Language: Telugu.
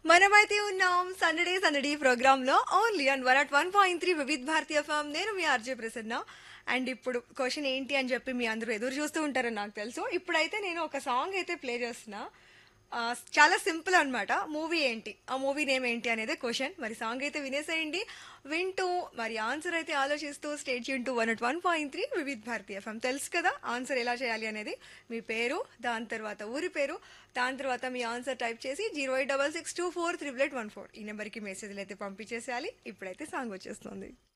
మనమైతే ఉన్నాం సండడే సందడి ప్రోగ్రామ్ లో only and one at one point three Vividh Bharati FM నేను మీ ఆర్జే ప్రసన్న అండ్ ఇప్పుడు క్వశ్చన్ ఏంటి అని చెప్పి మీ అందరూ ఎదురు చూస్తూ ఉంటారని నాకు తెలుసు ఇప్పుడైతే నేను ఒక సాంగ్ అయితే ప్లే చేస్తున్నా ఆ, చాలా సింపుల్ అన్నమాట మూవీ ఏంటి ఆ మూవీ నేమ్ ఏంటి అనేది క్వశ్చన్ మరి సాంగ్ అయితే వినేసేయండి వింటూ మరి ఆన్సర్ అయితే ఆలోచిస్తూ state to one at one point three Vividh Bharati FM తెలుసు కదా ఆన్సర్ ఎలా చేయాలి అనేది మీ పేరు దాని తర్వాత ఊరి పేరు దాని తర్వాత మీ ఆన్సర్ టైప్ చేసి zero eight double six two four triple eight one four ఈ నెంబర్కి మెసేజ్లు అయితే పంపించేసేయాలి ఇప్పుడైతే సాంగ్ వచ్చేస్తుంది